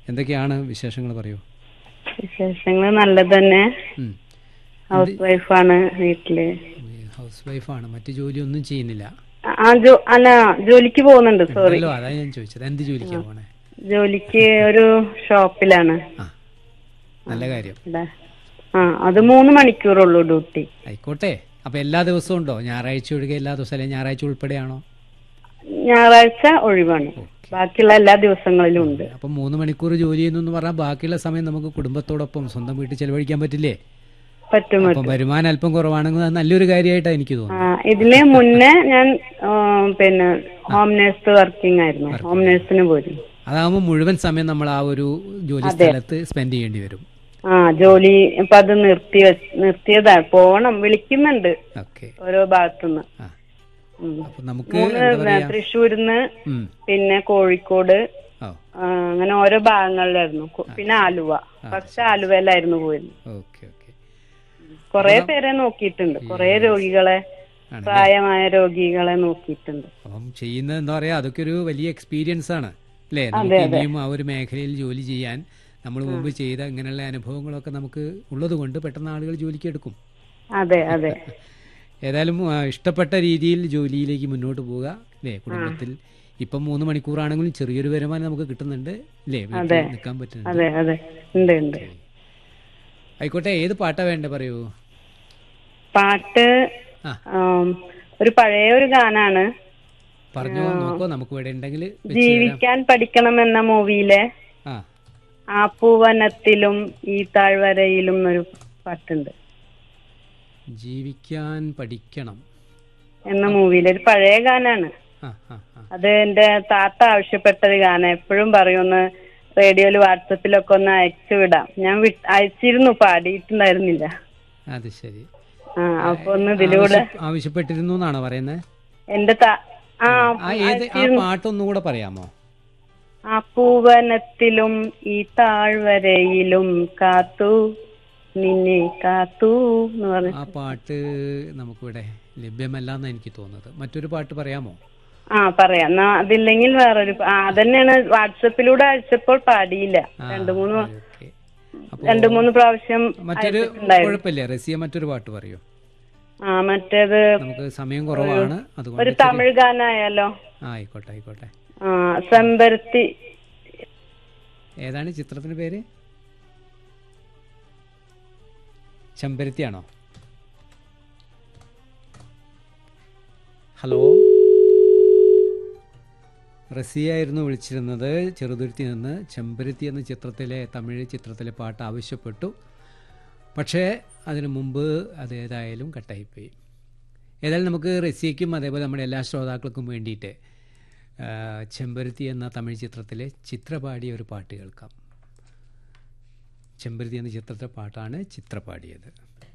എന്തൊക്കെയാണ് വിശേഷങ്ങൾ പറയൂ വിശേഷങ്ങൾ നല്ലത് തന്നെ ഉം. ഹൗസ് വൈഫാണ് വീട്ടില് ഹൗസ് വൈഫാണ് മറ്റു ജോലിയൊന്നും ചെയ്യുന്നില്ല ആ ജോ അല്ല ജോലിക്ക് പോകുന്നുണ്ട് സോറി അല്ലോ അതാ ഞാൻ ചോദിച്ചത് എന്ത് ജോലിക്കാ പോണേ ജോലിക്ക് ഒരു ഷോപ്പിലാണ് ആ നല്ല കാര്യം ഇവിടെ ആ അത് മൂന്ന് മണിക്കൂറുള്ളൂ ഡ്യൂട്ടി ആയിക്കോട്ടെ അപ്പൊ എല്ലാ ദിവസവും ഉണ്ടോ ഞായറാഴ്ച ഒഴികെ എല്ലാ ദിവസവും അല്ലെങ്കിൽ ഞായറാഴ്ച ഉൾപ്പെടെയാണോ ഞായറാഴ്ച ഒഴിവാണ് ബാക്കിയുള്ള എല്ലാ ദിവസങ്ങളിലും ഉണ്ട് അപ്പൊ മൂന്ന് മണിക്കൂർ ജോലി ചെയ്യുന്നു എന്ന് പറഞ്ഞാൽ ബാക്കിയുള്ള സമയം നമുക്ക് കുടുംബത്തോടൊപ്പം സ്വന്തം വീട്ടിൽ ചെലവഴിക്കാൻ പറ്റില്ലേ പറ്റും അപ്പം വരുമാനം അല്പം കുറവാണെങ്കിൽ അത് നല്ലൊരു കാര്യമായിട്ടാണ് എനിക്ക് ആ തോന്നുന്നത് ഇതിന് മുന്നേ ഞാൻ ആ, പിന്നെ ഹോം നേഴ്സ് വർക്കിംഗ് ആയിരുന്നു ഹോം നേഴ്സിന് പോയിരുന്നു അതാകുമ്പോൾ മുഴുവൻ സമയം നമ്മൾ ആ ഒരു ജോലി സ്ഥലത്ത് സ്പെൻഡ് ചെയ്യേണ്ടി വരും ആ ജോലി ഇപ്പൊ അത് നിർത്തി വെ- നിർത്തിയതാ പോണം വിളിക്കുന്നുണ്ട് ഓക്കെ ഓരോ ഭാഗത്തുനിന്ന് ആ ഉം. അപ്പൊ നമുക്ക് മൂന്ന് എന്താ പറയാ തൃശ്ശൂരിന്ന് ഉം. പിന്നെ കോഴിക്കോട് ഓ ആ, അങ്ങനെ ഓരോ ഭാഗങ്ങളിലായിരുന്നു കൊ- പിന്നെ ആലുവ ഫസ്റ്റ് ആലുവയിലായിരുന്നു പോയിരുന്നത് ഓക്കെ ഓക്കെ കൊറേ പേരെ നോക്കിയിട്ടുണ്ട് കൊറേ രോഗികളെ ആണ് പ്രായമായ രോഗികളെ നോക്കിയിട്ടുണ്ട് അപ്പം ചെയ്യുന്നത് എന്താ പറയാ അതൊക്കെ ഒരു വലിയ എക്സ്പീരിയൻസ് ആണ് അല്ലേ നമുക്ക് ഇനിയും ആ ഒരു മേഖലയിൽ ജോലി ചെയ്യാൻ നമ്മൾ മുമ്പ് ചെയ്ത ഇങ്ങനെയുള്ള അനുഭവങ്ങളൊക്കെ നമുക്ക് ഉള്ളത് കൊണ്ട് പെട്ടെന്ന് ആളുകൾ ജോലിക്ക് എടുക്കും അതെ അതെ ഏതായാലും ആ, ഇഷ്ടപ്പെട്ട രീതിയിൽ ജോലിയിലേക്ക് മുന്നോട്ട് പോവുക അല്ലേ കുടുംബത്തിൽ ഇപ്പം മൂന്ന് മണിക്കൂറാണെങ്കിലും ചെറിയൊരു വരുമാനം നമുക്ക് കിട്ടുന്നുണ്ട് അല്ലേ വീട്ടിൽ നിൽക്കാൻ പറ്റുന്നുണ്ട് അതെ അതെ ഉണ്ട് ഉണ്ട് ആയിക്കോട്ടെ ഏത് പാട്ടാ വേണ്ടേ പറയൂ പാട്ട് ആ. ആം, ഒരു പഴയ ഒരു ഗാനാണ് പറഞ്ഞോ നോക്കോ നമുക്ക് ഇവിടെ ഉണ്ടെങ്കിൽ ജീവിക്കാൻ പഠിക്കണം എന്ന മൂവിയിലെ ആ ആ പൂവനത്തിലും ഈ താഴ്വരയിലും എന്നൊരു പാട്ടുണ്ട് ജീവിക്കാൻ പഠിക്കണം എന്ന മൂവിയിലെ ഒരു പഴയ ഗാനാണ് ആ ആ ആ അത് എന്റെ താത്ത ആവശ്യപ്പെട്ടൊരു ഗാനം എപ്പോഴും പറയുമെന്ന് റേഡിയോയില് വാട്സപ്പിലൊക്കെ ഒന്ന് അയച്ചു വിടാം ഞാൻ വി- അയച്ചിരുന്നു പാടിയിട്ടുണ്ടായിരുന്നില്ല അത് ശരി ആ അപ്പൊ ഒന്ന് ഇതിലൂടെ ആവശ്യ- ആവശ്യപ്പെട്ടിരുന്നു എന്നാണോ പറയുന്നത് എന്റെ താ- ആ ആ ഏത് ആ പാട്ടൊന്നും കൂടെ പറയാമോ ആ പൂവനത്തിലും ഈ താഴ്വരയിലും കാത്തു നിന്നെ കാത്തു എന്ന് പറഞ്ഞു ആ പാട്ട് നമുക്കിവിടെ ലഭ്യമല്ല എന്നാണ് എനിക്ക് തോന്നുന്നത് മറ്റൊരു പാട്ട് പറയാമോ ആ പറയാം എന്നാ അതില്ലെങ്കിൽ വേറൊരു പ- ആ അതന്നെയാണ് വാട്സപ്പിലൂടെ അയച്ചപ്പോൾ പാടിയില്ല ആ, രണ്ടു മൂന്ന് ഓക്കെ അപ്പോ രണ്ടു മൂന്ന് പ്രാവശ്യം മറ്റൊരു അയച്ചിട്ടുണ്ടായിരുന്നു കുഴപ്പമില്ലേ റസിയ മറ്റൊരു പാട്ട് പറയൂ ആ മറ്റേത് നമുക്ക് സമയം കുറവാണ് അതുകൊണ്ട് ഒരു തമിഴ് ഗാനായാലോ ആ ആയിക്കോട്ടെ ആയിക്കോട്ടെ ആ ചെമ്പരത്തി ഏതാണ് ചിത്രത്തിന്റെ പേര് ചെമ്പരത്തിയാണോ ഹലോ റസിയായിരുന്നു വിളിച്ചിരുന്നത് ചെറുതുരുത്തി നിന്ന് ചെമ്പരത്തി എന്ന ചിത്രത്തിലെ തമിഴ് ചിത്രത്തിലെ പാട്ട് ആവശ്യപ്പെട്ടു പക്ഷേ അതിനു മുമ്പ് അതേതായാലും കട്ടായിപ്പോയി ഏതായാലും നമുക്ക് റസിയയ്ക്കും അതേപോലെ നമ്മുടെ എല്ലാ ശ്രോതാക്കൾക്കും വേണ്ടിയിട്ട് ആ, ചെമ്പരത്തി എന്ന തമിഴ് ചിത്രത്തിലെ ചിത്ര പാടിയ ഒരു പാട്ട് കേൾക്കാം ചെമ്പരത്തി എന്ന ചിത്രത്തിലെ പാട്ടാണ് ചിത്ര പാടിയത്